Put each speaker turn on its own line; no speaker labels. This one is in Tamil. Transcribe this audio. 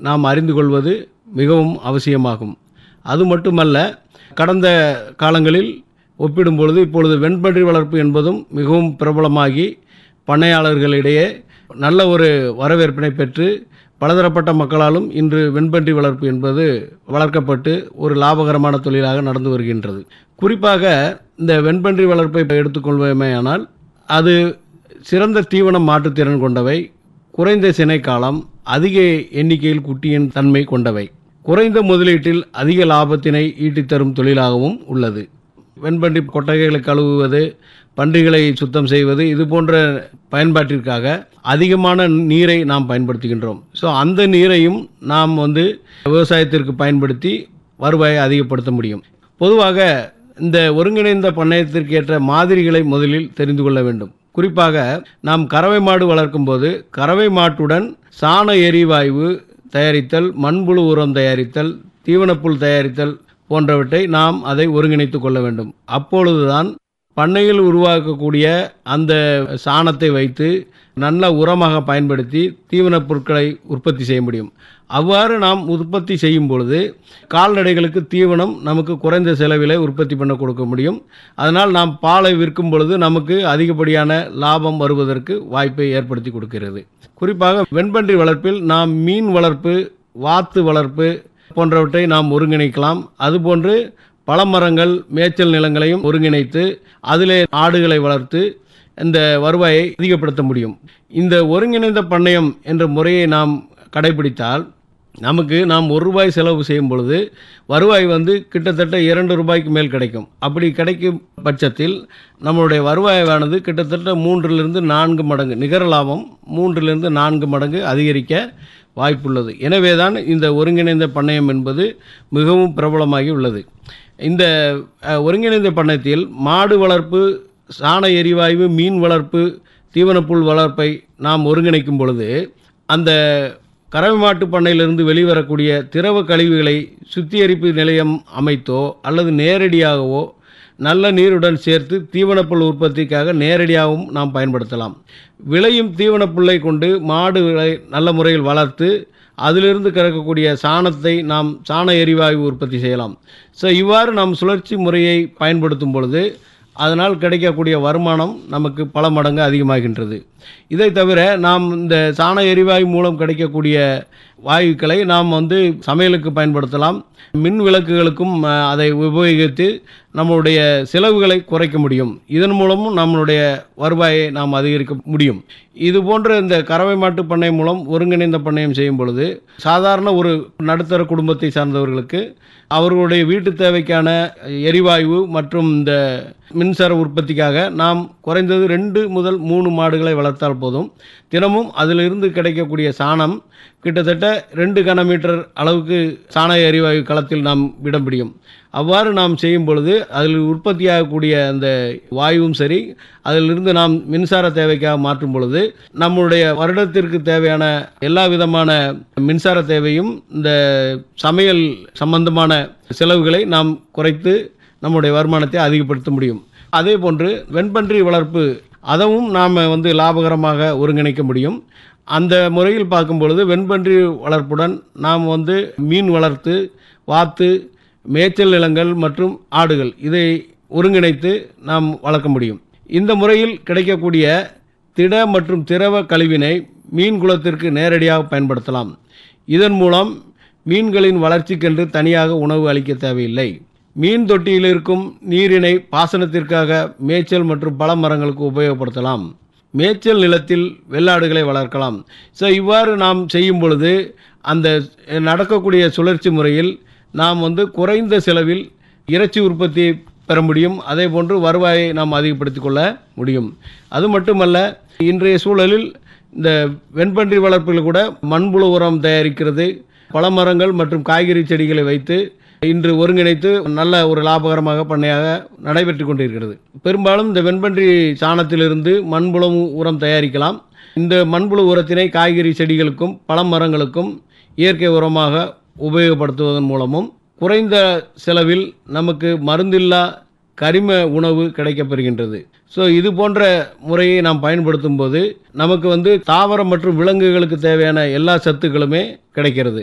நாம் அறிந்து கொள்வது மிகவும் அவசியமாகும் அது மட்டுமல்ல கடந்த காலங்களில் ஒப்பிடும் பொழுது இப்பொழுது வெண்பன்றி வளர்ப்பு என்பதும் மிகவும் பிரபலமாகி பண்ணையாளர்களிடையே நல்ல ஒரு வரவேற்பினை பெற்று பலதரப்பட்ட மக்களாலும் இன்று வெண்பன்றி வளர்ப்பு என்பது வளர்க்கப்பட்டு ஒரு லாபகரமான தொழிலாக நடந்து வருகின்றது குறிப்பாக இந்த வெண்பன்றி வளர்ப்பை எடுத்துக்கொள்வோமேயானால் அது சிறந்த தீவனம் மாற்றுத்திறன் கொண்டவை குறைந்த சினை காலம் அதிக எண்ணிக்கையில் குட்டியின் தன்மை கொண்டவை குறைந்த முதலீட்டில் அதிக லாபத்தினை ஈட்டித் தரும் தொழிலாகவும் உள்ளது வெண்பன்றி கொட்டகைகளை கழுவுவது பன்றிகளை சுத்தம் செய்வது இது போன்ற பயன்பாட்டிற்காக அதிகமான நீரை நாம் பயன்படுத்துகின்றோம் ஸோ அந்த நீரையும் நாம் வந்து விவசாயத்திற்கு பயன்படுத்தி வருவாயை அதிகப்படுத்த முடியும் பொதுவாக இந்த ஒருங்கிணைந்த பண்ணையத்திற்கு ஏற்ற மாதிரிகளை முதலில் தெரிந்து கொள்ள வேண்டும் குறிப்பாக நாம் கறவை மாடு வளர்க்கும் போது கறவை மாட்டுடன் சாண எரிவாயு தயாரித்தல் மண்புழு உரம் தயாரித்தல் தீவனப்புல் தயாரித்தல் போன்றவற்றை நாம் அதை ஒருங்கிணைத்து கொள்ள வேண்டும் அப்பொழுதுதான் பண்ணையில் உருவாக்கக்கூடிய அந்த சாணத்தை வைத்து நல்ல உரமாக பயன்படுத்தி தீவனப் பொருட்களை உற்பத்தி செய்ய முடியும் அவ்வாறு நாம் உற்பத்தி செய்யும் பொழுது கால்நடைகளுக்கு தீவனம் நமக்கு குறைந்த செலவிலே உற்பத்தி பண்ண கொடுக்க முடியும் அதனால் நாம் பாலை விற்கும் பொழுது நமக்கு அதிகப்படியான லாபம் வருவதற்கு வாய்ப்பை ஏற்படுத்தி கொடுக்கிறது குறிப்பாக வெண்பன்றி வளர்ப்பில் நாம் மீன் வளர்ப்பு வாத்து வளர்ப்பு போன்றவற்றை நாம் ஒருங்கிணைக்கலாம் அதுபோன்று பழமரங்கள் மேய்ச்சல் நிலங்களையும் ஒருங்கிணைத்து அதிலே ஆடுகளை வளர்த்து இந்த வருவாயை அதிகப்படுத்த முடியும் இந்த ஒருங்கிணைந்த பண்ணையம் என்ற முறையை நாம் கடைபிடித்தால் நமக்கு நாம் ஒரு ரூபாய் செலவு செய்யும் பொழுது வருவாய் வந்து கிட்டத்தட்ட இரண்டு ரூபாய்க்கு மேல் கிடைக்கும் அப்படி கிடைக்கும் பட்சத்தில் நம்மளுடைய வருவாயானது கிட்டத்தட்ட மூன்றிலிருந்து நான்கு மடங்கு நிகர லாபம் மூன்றிலிருந்து நான்கு மடங்கு அதிகரிக்க வாய்ப்புள்ளது எனவே தான் இந்த ஒருங்கிணைந்த பண்ணையம் என்பது மிகவும் பிரபலமாகி உள்ளது இந்த அஹ், ஒருங்கிணைந்த பண்ணையத்தில் மாடு வளர்ப்பு சாண எரிவாயு மீன் வளர்ப்பு தீவனப்புல் வளர்ப்பை நாம் ஒருங்கிணைக்கும் பொழுது அந்த கறவை மாட்டு பண்ணையிலிருந்து வெளிவரக்கூடிய திரவ கழிவுகளை சுத்திகரிப்பு நிலையம் அமைத்தோ அல்லது நேரடியாகவோ நல்ல நீருடன் சேர்த்து தீவனப்புல் உற்பத்திக்காக நேரடியாகவும் நாம் பயன்படுத்தலாம் விளையும் தீவனப்புல்லை கொண்டு மாடுகளை நல்ல முறையில் வளர்த்து அதிலிருந்து கிடைக்கக்கூடிய சாணத்தை நாம் சாண எரிவாயு உற்பத்தி செய்யலாம் ஸோ இவ்வாறு நாம் சுழற்சி முறையை பயன்படுத்தும் பொழுது அதனால் கிடைக்கக்கூடிய வருமானம் நமக்கு பல மடங்கு அதிகமாகின்றது இதை தவிர நாம் இந்த சாண எரிவாயு மூலம் கிடைக்கக்கூடிய வாயுக்களை நாம் வந்து சமையலுக்கு பயன்படுத்தலாம் மின் விளக்குகளுக்கும் அஹ், அதை உபயோகித்து நம்மளுடைய செலவுகளை குறைக்க முடியும் இதன் மூலமும் நம்மளுடைய வருவாயை நாம் அதிகரிக்க முடியும் இது போன்ற இந்த கறவை மாட்டு பண்ணை மூலம் ஒருங்கிணைந்த பண்ணையம் செய்யும் பொழுது சாதாரண ஒரு நடுத்தர குடும்பத்தை சார்ந்தவர்களுக்கு அவர்களுடைய வீட்டு தேவைக்கான எரிவாயு மற்றும் இந்த மின்சார உற்பத்திக்காக நாம் குறைந்தது ரெண்டு முதல் மூணு மாடுகளை வளர்த்தால் போதும் தினமும் அதிலிருந்து கிடைக்கக்கூடிய சாணம் கிட்டத்தட்ட ரெண்டு கனமீட்டர் அளவுக்கு சாண எரிவாயு களத்தில் நாம் விட முடியும் அவ்வாறு நாம் செய்யும் பொழுது அதில் உற்பத்தியாகக்கூடிய அந்த வாயுவும் சரி அதிலிருந்து நாம் மின்சார தேவைக்காக மாற்றும் பொழுது நம்முடைய வருடத்திற்கு தேவையான எல்லா விதமான மின்சார தேவையும் இந்த சமையல் சம்பந்தமான செலவுகளை நாம் குறைத்து நம்முடைய வருமானத்தை அதிகப்படுத்த முடியும் அதே போன்று வெண்பன்றி வளர்ப்பு அதவும் நாம் வந்து லாபகரமாக ஒருங்கிணைக்க முடியும் அந்த முறையில் பார்க்கும் பொழுது வெண்பன்றி வளர்ப்புடன் நாம் வந்து மீன் வளர்த்து வாத்து மேய்ச்சல் நிலங்கள் மற்றும் ஆடுகள் இதை ஒருங்கிணைத்து நாம் வளர்க்க முடியும் இந்த முறையில் கிடைக்கக்கூடிய திட மற்றும் திரவ கழிவினை மீன் குலத்திற்கு நேரடியாக பயன்படுத்தலாம் இதன் மூலம் மீன்களின் வளர்ச்சிக்கென்று தனியாக உணவு அளிக்க தேவையில்லை மீன் தொட்டியில் இருக்கும் நீரினை பாசனத்திற்காக மேய்ச்சல் மற்றும் பல மரங்களுக்கு உபயோகப்படுத்தலாம் மேய்ச்சல் நிலத்தில் வெள்ளாடுகளை வளர்க்கலாம் ஸோ இவ்வாறு நாம் செய்யும் பொழுது அந்த நடக்கக்கூடிய சுழற்சி முறையில் நாம் வந்து குறைந்த செலவில் இறைச்சி உற்பத்தியை பெற முடியும் அதே போன்று வருவாயை நாம் அதிகப்படுத்திக் கொள்ள முடியும் அது மட்டுமல்ல இன்றைய சூழலில் இந்த வெண்பன்றி வளர்ப்பில் கூட மண்புழு உரம் தயாரிக்கிறது பழமரங்கள் மற்றும் காய்கறி செடிகளை வைத்து இன்று ஒருங்கிணைத்து நல்ல ஒரு லாபகரமாக பண்ணையாக நடைபெற்று கொண்டிருக்கிறது பெரும்பாலும் இந்த வெண்பன்றி சாணத்திலிருந்து மண்புழு உரம் தயாரிக்கலாம் இந்த மண்புழு உரத்தினை காய்கறி செடிகளுக்கும் பழமரங்களுக்கும் இயற்கை உரமாக உபயோகப்படுத்துவதன் மூலமும் குறைந்த செலவில் நமக்கு மருந்தில்லா கரிம உணவு கிடைக்கப்பெறுகின்றது ஸோ இது போன்ற முறையை நாம் பயன்படுத்தும் போது நமக்கு வந்து தாவரம் மற்றும் விலங்குகளுக்கு தேவையான எல்லா சத்துக்களுமே கிடைக்கிறது